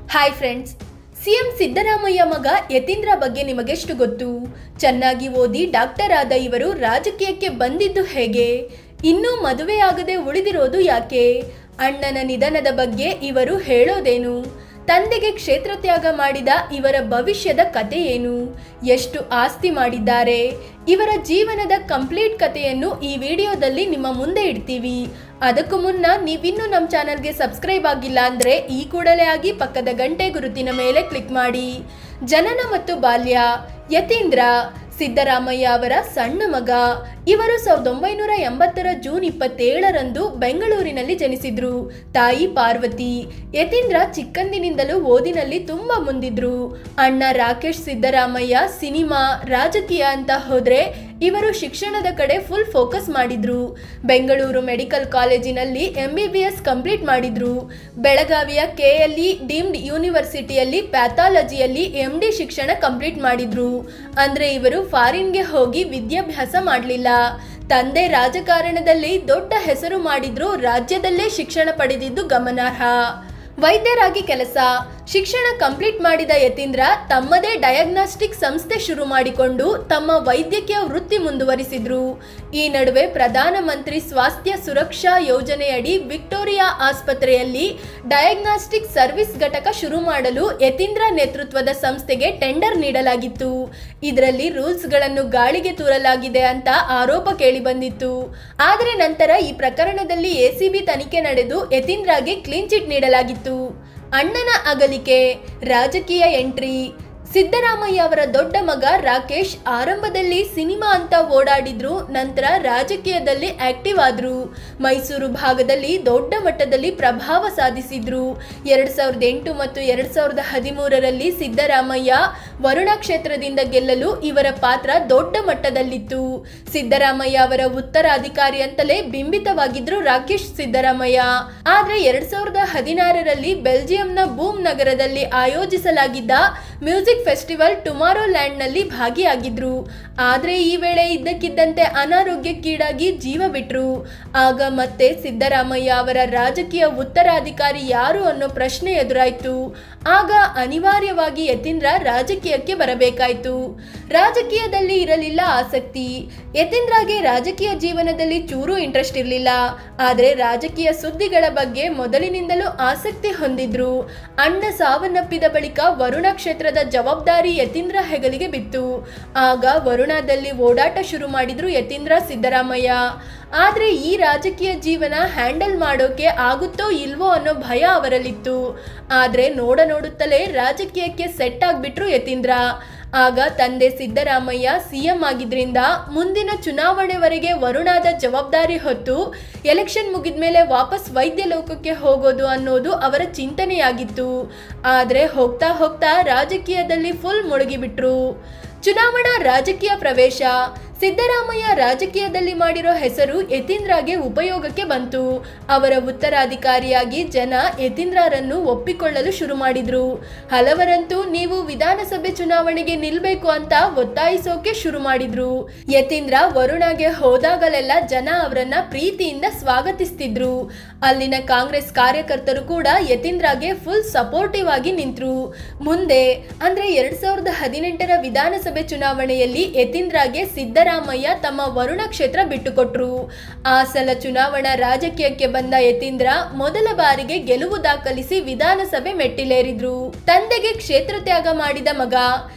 hi friends CM Siddaramaiah ಮಗ ಯತೀಂದ್ರ ಬಗ್ಗೆ ನಿಮಗೆಷ್ಟು ಗೊತ್ತು ಚೆನ್ನಾಗಿ ಓದಿ ಡಾಕ್ಟರ್ ಆದ ಇವರು ರಾಜಕೀಯಕ್ಕೆ ಬಂದಿದ್ದು ಹೇಗೆ ಇನ್ನೂ ಮದುವೆಯಾಗದೆ ಉಳಿದಿರೋದು ಯಾಕೆ ಅಣ್ಣನ ನಿಧನದ ಬಗ್ಗೆ ಇವರು ಹೇಳೋದೇನು ತಂದೆಗೆ ಕ್ಷೇತ್ರ ತ್ಯಾಗ ಮಾಡಿದ ಇವರ ಭವಿಷ್ಯದ ಕತೆ ಏನು ಎಷ್ಟು ಆಸ್ತಿ ಮಾಡಿದ್ದಾರೆ ಇವರ ಜೀವನದ ಕಂಪ್ಲೀಟ್ ಕಥೆಯನ್ನು ಈ ವಿಡಿಯೋದಲ್ಲಿ ನಿಮ್ಮ ಮುಂದೆ ಇಡ್ತೀವಿ ಅದಕ್ಕೂ ಮುನ್ನ ನೀವಿನ್ನೂ ನಮ್ಮ ಚಾನಲ್ಗೆ ಸಬ್ಸ್ಕ್ರೈಬ್ ಆಗಿಲ್ಲ ಅಂದರೆ ಈ ಕೂಡಲೇ ಆಗಿ ಪಕ್ಕದ ಗಂಟೆ ಗುರುತಿನ ಮೇಲೆ ಕ್ಲಿಕ್ ಮಾಡಿ ಜನನ ಮತ್ತು ಬಾಲ್ಯ ಯತೀಂದ್ರ ಸಿದ್ದರಾಮಯ್ಯ ಅವರ ಸಣ್ಣ ಮಗ ಇವರು ಸಾವಿರದ ಒಂಬೈನೂರ ಎಂಬತ್ತರ ಜೂನ್ ಇಪ್ಪತ್ತೇಳರಂದು ಬೆಂಗಳೂರಿನಲ್ಲಿ ಜನಿಸಿದ್ರು ತಾಯಿ ಪಾರ್ವತಿ ಯತೀಂದ್ರ ಚಿಕ್ಕಂದಿನಿಂದಲೂ ಓದಿನಲ್ಲಿ ತುಂಬಾ ಮುಂದಿದ್ರು ಅಣ್ಣ ರಾಕೇಶ್ ಸಿದ್ದರಾಮಯ್ಯ ಸಿನಿಮಾ ರಾಜಕೀಯ ಅಂತ ಹೋದ್ರೆ ಇವರು ಶಿಕ್ಷಣದ ಕಡೆ ಫುಲ್ ಫೋಕಸ್ ಮಾಡಿದ್ರು ಬೆಂಗಳೂರು ಮೆಡಿಕಲ್ ಕಾಲೇಜಿನಲ್ಲಿ M B B S complete ಮಾಡಿದ್ರು ಬೆಳಗಾವಿಯ ಕೆ ಎಲ್ ಇ ಡೀಮ್ಡ್ ಯೂನಿವರ್ಸಿಟಿಯಲ್ಲಿ ಪ್ಯಾಥಾಲಜಿಯಲ್ಲಿ ಎಂ ಡಿ ಶಿಕ್ಷಣ ಕಂಪ್ಲೀಟ್ ಮಾಡಿದ್ರು ಅಂದ್ರೆ ಇವರು ಫಾರಿನ್ಗೆ ಹೋಗಿ ವಿದ್ಯಾಭ್ಯಾಸ ಮಾಡಲಿಲ್ಲ ತಂದೆ ರಾಜಕಾರಣದಲ್ಲಿ ದೊಡ್ಡ ಹೆಸರು ಮಾಡಿದ್ರು ರಾಜ್ಯದಲ್ಲೇ ಶಿಕ್ಷಣ ಪಡೆದಿದ್ದು ಗಮನಾರ್ಹ ವೈದ್ಯರಾಗಿ ಕೆಲಸ ಶಿಕ್ಷಣ ಕಂಪ್ಲೀಟ್ ಮಾಡಿದ ಯತೀಂದ್ರ ತಮ್ಮದೇ ಡಯಾಗ್ನಾಸ್ಟಿಕ್ ಸಂಸ್ಥೆ ಶುರು ಮಾಡಿಕೊಂಡು ತಮ್ಮ ವೈದ್ಯಕೀಯ ವೃತ್ತಿ ಮುಂದುವರಿಸಿದ್ರು ಈ ನಡುವೆ ಪ್ರಧಾನಮಂತ್ರಿ ಸ್ವಾಸ್ಥ್ಯ ಸುರಕ್ಷಾ ಯೋಜನೆಯಡಿ ವಿಕ್ಟೋರಿಯಾ ಆಸ್ಪತ್ರೆಯಲ್ಲಿ ಡಯಾಗ್ನಾಸ್ಟಿಕ್ ಸರ್ವಿಸ್ ಘಟಕ ಶುರು ಮಾಡಲು ಯತೀಂದ್ರ ನೇತೃತ್ವದ ಸಂಸ್ಥೆಗೆ ಟೆಂಡರ್ ನೀಡಲಾಗಿತ್ತು ಇದರಲ್ಲಿ ರೂಲ್ಸ್ಗಳನ್ನು ಗಾಳಿಗೆ ತೂರಲಾಗಿದೆ ಅಂತ ಆರೋಪ ಕೇಳಿಬಂದಿತ್ತು ಆದರೆ ನಂತರ ಈ ಪ್ರಕರಣದಲ್ಲಿ ಎಸಿಬಿ ತನಿಖೆ ನಡೆದು ಯತೀಂದ್ರಗೆ ಕ್ಲೀನ್ ಚಿಟ್ ನೀಡಲಾಗಿತ್ತು ಅಣ್ಣನ ಅಗಲಿಕೆ ರಾಜಕೀಯ ಎಂಟ್ರಿ ಸಿದ್ದರಾಮಯ್ಯ ಅವರ ದೊಡ್ಡ ಮಗ ರಾಕೇಶ್ ಆರಂಭದಲ್ಲಿ ಸಿನಿಮಾ ಅಂತ ಓಡಾಡಿದ್ರು ನಂತರ ರಾಜಕೀಯದಲ್ಲಿ ಆಕ್ಟಿವ್ ಆದ್ರು ಮೈಸೂರು ಭಾಗದಲ್ಲಿ ದೊಡ್ಡ ಮಟ್ಟದಲ್ಲಿ ಪ್ರಭಾವ ಸಾಧಿಸಿದ್ರು ಎರಡ್ ಸಾವಿರದ ಎಂಟು ಮತ್ತು ಎರಡ್ ಸಾವಿರದ ಹದಿಮೂರರಲ್ಲಿ ಸಿದ್ದರಾಮಯ್ಯ ವರುಣ ಕ್ಷೇತ್ರದಿಂದ ಗೆಲ್ಲಲು ಇವರ ಪಾತ್ರ ದೊಡ್ಡ ಮಟ್ಟದಲ್ಲಿತ್ತು ಸಿದ್ದರಾಮಯ್ಯ ಅವರ ಉತ್ತರಾಧಿಕಾರಿ ಅಂತಲೇ ಬಿಂಬಿತವಾಗಿದ್ರು ರಾಕೇಶ್ ಸಿದ್ದರಾಮಯ್ಯ ಆದ್ರೆ ಎರಡ್ ಸಾವಿರದ ಹದಿನಾರರಲ್ಲಿ ಬೆಲ್ಜಿಯಂನ ಬೂಮ್ ನಗರದಲ್ಲಿ ಆಯೋಜಿಸಲಾಗಿದ್ದ ಮ್ಯೂಸಿಕ್ ಫೆಸ್ಟಿವಲ್ ಟುಮಾರೋ ಲ್ಯಾಂಡ್ನಲ್ಲಿ ಭಾಗಿಯಾಗಿದ್ರು ಆದ್ರೆ ಈ ವೇಳೆ ಇದ್ದಕ್ಕಿದ್ದಂತೆ ಅನಾರೋಗ್ಯಕ್ಕೀಡಾಗಿ ಜೀವ ಬಿಟ್ರು ಆಗ ಮತ್ತೆ ಸಿದ್ದರಾಮಯ್ಯ ಅವರ ರಾಜಕೀಯ ಉತ್ತರಾಧಿಕಾರಿ ಯಾರು ಅನ್ನೋ ಪ್ರಶ್ನೆ ಎದುರಾಯ್ತು ಆಗ ಅನಿವಾರ್ಯವಾಗಿ ಯತೀಂದ್ರ ರಾಜಕೀಯಕ್ಕೆ ಬರಬೇಕಾಯ್ತು ರಾಜಕೀಯದಲ್ಲಿ ಇರಲಿಲ್ಲ ಆಸಕ್ತಿ ಯತೀಂದ್ರಗೆ ರಾಜಕೀಯ ಜೀವನದಲ್ಲಿ ಚೂರು ಇಂಟ್ರೆಸ್ಟ್ ಇರಲಿಲ್ಲ ಆದರೆ ರಾಜಕೀಯ ಸುದ್ದಿಗಳ ಬಗ್ಗೆ ಮೊದಲಿನಿಂದಲೂ ಆಸಕ್ತಿ ಹೊಂದಿದ್ರು ಅಣ್ಣ ಸಾವನ್ನಪ್ಪಿದ ಬಳಿಕ ವರುಣ ಕ್ಷೇತ್ರದ ಜವಾಬ್ದಾರಿ ಯತೀಂದ್ರ ಹೆಗಲಿಗೆ ಬಿತ್ತು ಆಗ ವರುಣದಲ್ಲಿ ಓಡಾಟ ಶುರು ಮಾಡಿದ್ರು ಯತೀಂದ್ರ ಸಿದ್ದರಾಮಯ್ಯ ಆದ್ರೆ ಈ ರಾಜಕೀಯ ಜೀವನ ಹ್ಯಾಂಡಲ್ ಮಾಡೋಕೆ ಆಗುತ್ತೋ ಇಲ್ವೋ ಅನ್ನೋ ಭಯ ಅವರಲ್ಲಿತ್ತು ಆದ್ರೆ ನೋಡ ನೋಡುತ್ತಲೇ ರಾಜಕೀಯಕ್ಕೆ ಸೆಟ್ ಆಗ್ಬಿಟ್ರು ಯತೀಂದ್ರ ಆಗ ತಂದೆ ಸಿದ್ದರಾಮಯ್ಯ ಸಿಎಂ ಆಗಿದ್ರಿಂದ ಮುಂದಿನ ಚುನಾವಣೆವರೆಗೆ ವರುಣಾದ ಜವಾಬ್ದಾರಿ ಹೊತ್ತು ಎಲೆಕ್ಷನ್ ಮುಗಿದ್ಮೇಲೆ ವಾಪಸ್ ವೈದ್ಯ ಲೋಕಕ್ಕೆ ಹೋಗೋದು ಅನ್ನೋದು ಅವರ ಚಿಂತನೆಯಾಗಿತ್ತು ಆದರೆ ಹೋಗ್ತಾ ಹೋಗ್ತಾ ರಾಜಕೀಯದಲ್ಲಿ ಫುಲ್ ಮುಳುಗಿಬಿಟ್ರು ಚುನಾವಣಾ ರಾಜಕೀಯ ಪ್ರವೇಶ ಸಿದ್ದರಾಮಯ್ಯ ರಾಜಕೀಯದಲ್ಲಿ ಮಾಡಿರೋ ಹೆಸರು ಯತೀಂದ್ರಗೆ ಉಪಯೋಗಕ್ಕೆ ಬಂತು ಅವರ ಉತ್ತರಾಧಿಕಾರಿಯಾಗಿ ಜನ ಯತೀಂದ್ರರನ್ನು ಒಪ್ಪಿಕೊಳ್ಳಲು ಶುರು ಮಾಡಿದ್ರು ಹಲವರಂತೂ ನೀವು ವಿಧಾನಸಭೆ ಚುನಾವಣೆಗೆ ನಿಲ್ಬೇಕು ಅಂತ ಒತ್ತಾಯಿಸೋಕೆ ಶುರು ಮಾಡಿದ್ರು ಯತೀಂದ್ರ ವರುಣಗೆ ಹೋದಾಗಲೆಲ್ಲ ಜನ ಅವರನ್ನ ಪ್ರೀತಿಯಿಂದ ಸ್ವಾಗತಿಸ್ತಿದ್ರು ಅಲ್ಲಿನ ಕಾಂಗ್ರೆಸ್ ಕಾರ್ಯಕರ್ತರು ಕೂಡ ಯತೀಂದ್ರಗೆ ಫುಲ್ ಸಪೋರ್ಟಿವ್ ಆಗಿ ನಿಂತ್ರು ಮುಂದೆ ಅಂದ್ರೆ ಎರಡ್ ಸಾವಿರದ ಹದಿನೆಂಟರ ವಿಧಾನಸಭೆ ಚುನಾವಣೆಯಲ್ಲಿ ಯತೀಂದ್ರಗೆ ಸಿದ್ದರಾಮಯ್ಯ ತಮ್ಮ ವರುಣ ಕ್ಷೇತ್ರ ಬಿಟ್ಟುಕೊಟ್ರು ಆ ಸಲ ಚುನಾವಣಾ ರಾಜಕೀಯಕ್ಕೆ ಬಂದ ಯತೀಂದ್ರ ಮೊದಲ ಬಾರಿಗೆ ಗೆಲುವು ದಾಖಲಿಸಿ ವಿಧಾನಸಭೆ ಮೆಟ್ಟಿಲೇರಿದ್ರು ತಂದೆಗೆ ಕ್ಷೇತ್ರ ತ್ಯಾಗ ಮಾಡಿದ ಮಗ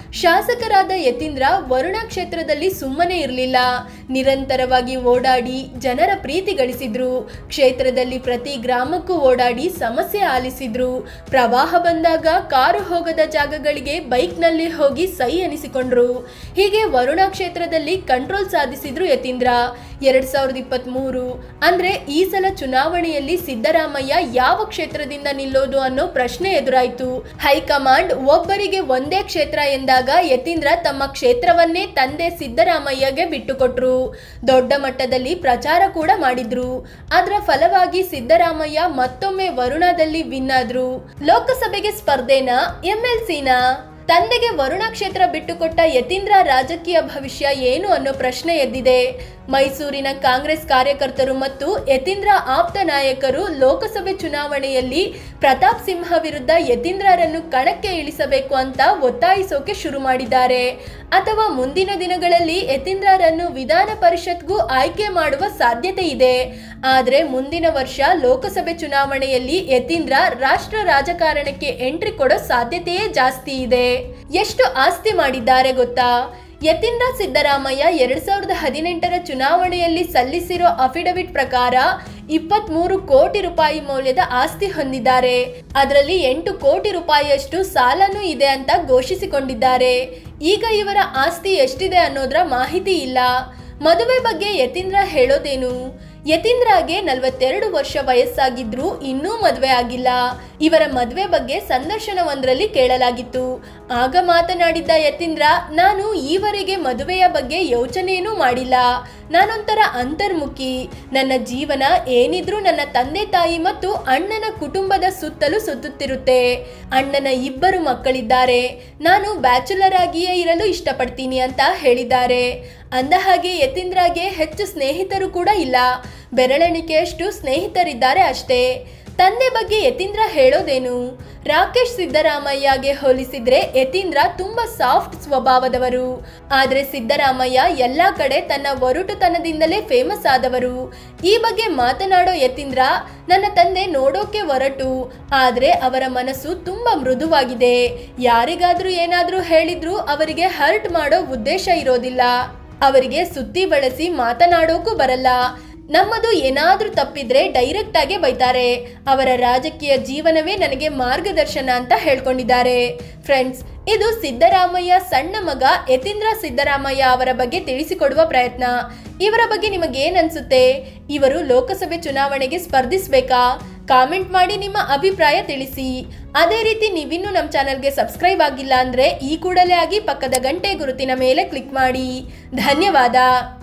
ಶಾಸಕರಾದ ಯತೀಂದ್ರ ವರುಣ ಕ್ಷೇತ್ರದಲ್ಲಿ ಸುಮ್ಮನೆ ಇರಲಿಲ್ಲ ನಿರಂತರವಾಗಿ ಓಡಾಡಿ ಜನರ ಪ್ರೀತಿ ಗಳಿಸಿದ್ರು ಕ್ಷೇತ್ರದಲ್ಲಿ ಪ್ರತಿ ಗ್ರಾಮಕ್ಕೂ ಓಡಾಡಿ ಸಮಸ್ಯೆ ಆಲಿಸಿದ್ರು ಪ್ರವಾಹ ಬಂದಾಗ ಕಾರು ಹೋಗದ ಜಾಗಗಳಿಗೆ ಬೈಕ್ನಲ್ಲಿ ಹೋಗಿ ಸೈ ಅನಿಸಿಕೊಂಡ್ರು ಹೀಗೆ ವರುಣ ಕ್ಷೇತ್ರದಲ್ಲಿ ಕಂಟ್ರೋಲ್ ಸಾಧಿಸಿದ್ರು ಯತೀಂದ್ರ ಎರಡ್ ಸಾವಿರದ ಇಪ್ಪತ್ತ್ ಮೂರು ಅಂದ್ರೆ ಈ ಸಲ ಚುನಾವಣೆಯಲ್ಲಿ ಸಿದ್ದರಾಮಯ್ಯ ಯಾವ ಕ್ಷೇತ್ರದಿಂದ ನಿಲ್ಲೋದು ಅನ್ನೋ ಪ್ರಶ್ನೆ ಎದುರಾಯ್ತು ಹೈಕಮಾಂಡ್ ಒಬ್ಬರಿಗೆ ಒಂದೇ ಕ್ಷೇತ್ರ ಎಂದಾಗ ಯತೀಂದ್ರ ತಮ್ಮ ಕ್ಷೇತ್ರವನ್ನೇ ತಂದೆ ಸಿದ್ದರಾಮಯ್ಯಗೆ ಬಿಟ್ಟುಕೊಟ್ರು ದೊಡ್ಡ ಮಟ್ಟದಲ್ಲಿ ಪ್ರಚಾರ ಕೂಡ ಮಾಡಿದ್ರು ಅದರ ಫಲವಾಗಿ ಸಿದ್ದರಾಮಯ್ಯ ಮತ್ತೊಮ್ಮೆ ವರುಣದಲ್ಲಿ ವಿನ್ ಆದ್ರು ಲೋಕಸಭೆಗೆ ಸ್ಪರ್ಧೆನ ಎಂಎಲ್ಸಿನ ತಂದೆಗೆ ವರುಣ ಕ್ಷೇತ್ರ ಬಿಟ್ಟುಕೊಟ್ಟ ಯತೀಂದ್ರ ರಾಜಕೀಯ ಭವಿಷ್ಯ ಏನು ಅನ್ನೋ ಪ್ರಶ್ನೆ ಎದ್ದಿದೆ ಮೈಸೂರಿನ ಕಾಂಗ್ರೆಸ್ ಕಾರ್ಯಕರ್ತರು ಮತ್ತು ಯತೀಂದ್ರ ಆಪ್ತ ನಾಯಕರು ಲೋಕಸಭೆ ಚುನಾವಣೆಯಲ್ಲಿ ಪ್ರತಾಪ್ ಸಿಂಹ ವಿರುದ್ಧ ಯತೀಂದ್ರರನ್ನು ಕಣಕ್ಕೆ ಇಳಿಸಬೇಕು ಅಂತ ಒತ್ತಾಯಿಸೋಕೆ ಶುರು ಮಾಡಿದ್ದಾರೆ ಅಥವಾ ಮುಂದಿನ ದಿನಗಳಲ್ಲಿ ಯತೀಂದ್ರರನ್ನು ವಿಧಾನ ಪರಿಷತ್ಗೂ ಆಯ್ಕೆ ಮಾಡುವ ಸಾಧ್ಯತೆ ಇದೆ ಆದರೆ ಮುಂದಿನ ವರ್ಷ ಲೋಕಸಭೆ ಚುನಾವಣೆಯಲ್ಲಿ ಯತೀಂದ್ರ ರಾಷ್ಟ್ರ ರಾಜಕಾರಣಕ್ಕೆ ಎಂಟ್ರಿ ಕೊಡೋ ಸಾಧ್ಯತೆಯೇ ಜಾಸ್ತಿ ಇದೆ ಎಷ್ಟು ಆಸ್ತಿ ಮಾಡಿದ್ದಾರೆ ಗೊತ್ತಾ ಯತೀಂದ್ರ ಸಿದ್ದರಾಮಯ್ಯ ಎರಡ್ ಸಾವಿರದ ಹದಿನೆಂಟರ ಚುನಾವಣೆಯಲ್ಲಿ ಸಲ್ಲಿಸಿರೋ ಅಫಿಡವಿಟ್ ಪ್ರಕಾರ ಇಪ್ಪತ್ಮೂರು ಕೋಟಿ ರೂಪಾಯಿ ಮೌಲ್ಯದ ಆಸ್ತಿ ಹೊಂದಿದ್ದಾರೆ ಅದರಲ್ಲಿ ಎಂಟು ಕೋಟಿ ರೂಪಾಯಿಯಷ್ಟು ಸಾಲನೂ ಇದೆ ಅಂತ ಘೋಷಿಸಿಕೊಂಡಿದ್ದಾರೆ ಈಗ ಇವರ ಆಸ್ತಿ ಎಷ್ಟಿದೆ ಅನ್ನೋದ್ರ ಮಾಹಿತಿ ಇಲ್ಲ ಮದುವೆ ಬಗ್ಗೆ ಯತೀಂದ್ರ ಹೇಳೋದೇನು ಯತೀಂದ್ರಗೆ ನಲವತ್ತೆರಡು ವರ್ಷ ವಯಸ್ಸಾಗಿದ್ರೂ ಇನ್ನೂ ಮದುವೆ ಆಗಿಲ್ಲ ಇವರ ಮದುವೆ ಬಗ್ಗೆ ಸಂದರ್ಶನವೊಂದರಲ್ಲಿ ಕೇಳಲಾಗಿತ್ತು ಆಗ ಮಾತನಾಡಿದ್ದ ಯತೀಂದ್ರ ನಾನು ಈವರೆಗೆ ಮದುವೆಯ ಬಗ್ಗೆ ಯೋಚನೆಯೂ ಮಾಡಿಲ್ಲ ನಾನೊಂಥರ ಅಂತರ್ಮುಖಿ ನನ್ನ ಜೀವನ ಏನಿದ್ರೂ ನನ್ನ ತಂದೆ ತಾಯಿ ಮತ್ತು ಅಣ್ಣನ ಕುಟುಂಬದ ಸುತ್ತಲೂ ಸುತ್ತುತ್ತಿರುತ್ತೆ ಅಣ್ಣನ ಇಬ್ಬರು ಮಕ್ಕಳಿದ್ದಾರೆ ನಾನು ಬ್ಯಾಚುಲರ್ ಆಗಿಯೇ ಇರಲು ಇಷ್ಟಪಡ್ತೀನಿ ಅಂತ ಹೇಳಿದ್ದಾರೆ ಅಂದ ಹಾಗೆ ಯತೀಂದ್ರಗೆ ಹೆಚ್ಚು ಸ್ನೇಹಿತರು ಕೂಡ ಇಲ್ಲ ಬೆರಳೆಣಿಕೆಯಷ್ಟು ಸ್ನೇಹಿತರಿದ್ದಾರೆ ಅಷ್ಟೇ ತಂದೆ ಬಗ್ಗೆ ಯತೀಂದ್ರ ಹೇಳೋದೇನು ರಾಕೇಶ್ ಸಿದ್ದರಾಮಯ್ಯಗೆ ಹೋಲಿಸಿದ್ರೆ ಯತೀಂದ್ರ ತುಂಬಾ ಸಾಫ್ಟ್ ಸ್ವಭಾವದವರು ಆದ್ರೆ ಸಿದ್ದರಾಮಯ್ಯ ಎಲ್ಲಾ ಕಡೆ ತನ್ನ ಒರಟುತನದಿಂದಲೇ ಫೇಮಸ್ ಆದವರು ಈ ಬಗ್ಗೆ ಮಾತನಾಡೋ ಯತೀಂದ್ರ ನನ್ನ ತಂದೆ ನೋಡೋಕೆ ಒರಟು ಆದ್ರೆ ಅವರ ಮನಸ್ಸು ತುಂಬಾ ಮೃದುವಾಗಿದೆ ಯಾರಿಗಾದ್ರೂ ಏನಾದ್ರೂ ಹೇಳಿದ್ರೂ ಅವರಿಗೆ ಹರ್ಟ್ ಮಾಡೋ ಉದ್ದೇಶ ಇರೋದಿಲ್ಲ ಅವರಿಗೆ ಸುತ್ತಿ ಬಳಸಿ ಮಾತನಾಡೋಕು ಬರಲ್ಲ ನಮ್ಮದು ಏನಾದ್ರೂ ತಪ್ಪಿದ್ರೆ ಡೈರೆಕ್ಟ್ ಆಗಿ ಬೈತಾರೆ ಅವರ ರಾಜಕೀಯ ಜೀವನವೇ ನನಗೆ ಮಾರ್ಗದರ್ಶನ ಅಂತ ಹೇಳ್ಕೊಂಡಿದ್ದಾರೆ ಫ್ರೆಂಡ್ಸ್ ಇದು ಸಿದ್ದರಾಮಯ್ಯ ಸಣ್ಣ ಮಗ ಯತೀಂದ್ರ ಸಿದ್ದರಾಮಯ್ಯ ಅವರ ಬಗ್ಗೆ ತಿಳಿಸಿಕೊಡುವ ಪ್ರಯತ್ನ ಇವರ ಬಗ್ಗೆ ನಿಮಗೇನ್ ಅನ್ಸುತ್ತೆ ಇವರು ಲೋಕಸಭೆ ಚುನಾವಣೆಗೆ ಸ್ಪರ್ಧಿಸಬೇಕಾ ಕಾಮೆಂಟ್ ಮಾಡಿ ನಿಮ್ಮ ಅಭಿಪ್ರಾಯ ತಿಳಿಸಿ ಅದೇ ರೀತಿ ನೀವಿನ್ನೂ ನಮ್ಮ ಚಾನಲ್ಗೆ ಸಬ್ಸ್ಕ್ರೈಬ್ ಆಗಿಲ್ಲ ಅಂದ್ರೆ ಈ ಕೂಡಲೇ ಆಗಿ ಪಕ್ಕದ ಗಂಟೆ ಗುರುತಿನ ಮೇಲೆ ಕ್ಲಿಕ್ ಮಾಡಿ ಧನ್ಯವಾದ